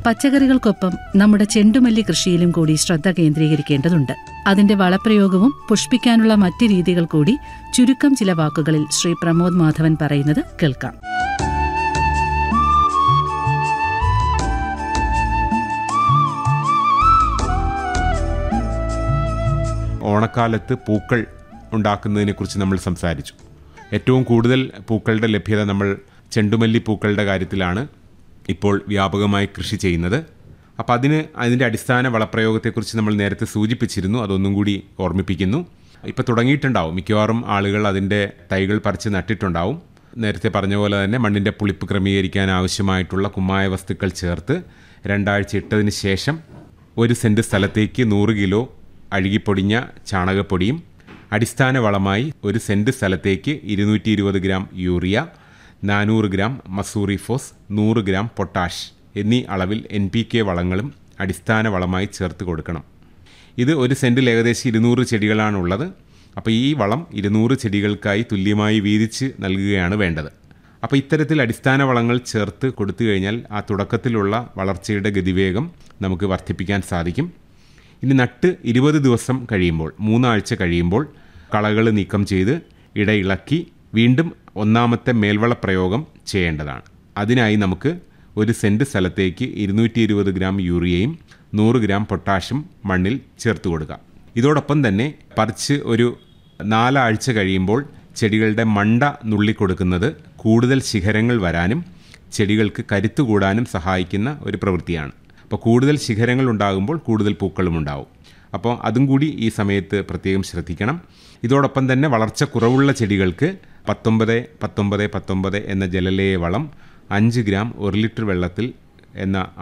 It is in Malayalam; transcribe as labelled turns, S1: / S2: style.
S1: പച്ചക്കറികൾക്കൊപ്പം നമ്മുടെ ചെണ്ടുമല്ലി കൃഷിയിലും കൂടി ശ്രദ്ധ കേന്ദ്രീകരിക്കേണ്ടതുണ്ട് അതിന്റെ വളപ്രയോഗവും പുഷ്പിക്കാനുള്ള മറ്റ് രീതികൾ കൂടി ചുരുക്കം ചില വാക്കുകളിൽ ശ്രീ പ്രമോദ് മാധവൻ പറയുന്നത് കേൾക്കാം
S2: ഓണക്കാലത്ത് പൂക്കൾ ഉണ്ടാക്കുന്നതിനെക്കുറിച്ച് നമ്മൾ സംസാരിച്ചു ഏറ്റവും കൂടുതൽ പൂക്കളുടെ ലഭ്യത നമ്മൾ ചെണ്ടുമല്ലി പൂക്കളുടെ കാര്യത്തിലാണ് ഇപ്പോൾ വ്യാപകമായി കൃഷി ചെയ്യുന്നത് അപ്പോൾ അതിന് അതിൻ്റെ അടിസ്ഥാന വളപ്രയോഗത്തെക്കുറിച്ച് നമ്മൾ നേരത്തെ സൂചിപ്പിച്ചിരുന്നു അതൊന്നും കൂടി ഓർമ്മിപ്പിക്കുന്നു ഇപ്പോൾ തുടങ്ങിയിട്ടുണ്ടാവും മിക്കവാറും ആളുകൾ അതിൻ്റെ തൈകൾ പറിച്ച് നട്ടിട്ടുണ്ടാവും നേരത്തെ പറഞ്ഞ പോലെ തന്നെ മണ്ണിൻ്റെ പുളിപ്പ് ക്രമീകരിക്കാൻ ആവശ്യമായിട്ടുള്ള കുമ്മായ വസ്തുക്കൾ ചേർത്ത് രണ്ടാഴ്ച ഇട്ടതിന് ശേഷം ഒരു സെൻറ്റ് സ്ഥലത്തേക്ക് നൂറ് കിലോ അഴുകിപ്പൊടിഞ്ഞ ചാണകപ്പൊടിയും അടിസ്ഥാന വളമായി ഒരു സെൻറ്റ് സ്ഥലത്തേക്ക് ഇരുന്നൂറ്റി ഇരുപത് ഗ്രാം യൂറിയ നാനൂറ് ഗ്രാം മസൂറി ഫോസ് നൂറ് ഗ്രാം പൊട്ടാഷ് എന്നീ അളവിൽ എൻ പി കെ വളങ്ങളും അടിസ്ഥാന വളമായി ചേർത്ത് കൊടുക്കണം ഇത് ഒരു സെൻറ്റിൽ ഏകദേശം ഇരുന്നൂറ് ചെടികളാണുള്ളത് അപ്പോൾ ഈ വളം ഇരുന്നൂറ് ചെടികൾക്കായി തുല്യമായി വീതിച്ച് നൽകുകയാണ് വേണ്ടത് അപ്പോൾ ഇത്തരത്തിൽ അടിസ്ഥാന വളങ്ങൾ ചേർത്ത് കൊടുത്തു കഴിഞ്ഞാൽ ആ തുടക്കത്തിലുള്ള വളർച്ചയുടെ ഗതിവേഗം നമുക്ക് വർദ്ധിപ്പിക്കാൻ സാധിക്കും ഇനി നട്ട് ഇരുപത് ദിവസം കഴിയുമ്പോൾ മൂന്നാഴ്ച കഴിയുമ്പോൾ കളകൾ നീക്കം ചെയ്ത് ഇടയിളക്കി വീണ്ടും ഒന്നാമത്തെ മേൽവള പ്രയോഗം ചെയ്യേണ്ടതാണ് അതിനായി നമുക്ക് ഒരു സെൻറ്റ് സ്ഥലത്തേക്ക് ഇരുന്നൂറ്റി ഇരുപത് ഗ്രാം യൂറിയയും നൂറ് ഗ്രാം പൊട്ടാഷും മണ്ണിൽ ചേർത്ത് കൊടുക്കുക ഇതോടൊപ്പം തന്നെ പറിച്ച് ഒരു നാലാഴ്ച കഴിയുമ്പോൾ ചെടികളുടെ മണ്ട നുള്ളിക്കൊടുക്കുന്നത് കൂടുതൽ ശിഖരങ്ങൾ വരാനും ചെടികൾക്ക് കരുത്ത് കൂടാനും സഹായിക്കുന്ന ഒരു പ്രവൃത്തിയാണ് അപ്പോൾ കൂടുതൽ ശിഖരങ്ങൾ ഉണ്ടാകുമ്പോൾ കൂടുതൽ പൂക്കളും ഉണ്ടാവും അപ്പോൾ അതും കൂടി ഈ സമയത്ത് പ്രത്യേകം ശ്രദ്ധിക്കണം ഇതോടൊപ്പം തന്നെ വളർച്ച കുറവുള്ള ചെടികൾക്ക് പത്തൊമ്പത് പത്തൊമ്പത് പത്തൊമ്പത് എന്ന ജലലേയ വളം അഞ്ച് ഗ്രാം ഒരു ലിറ്റർ വെള്ളത്തിൽ എന്ന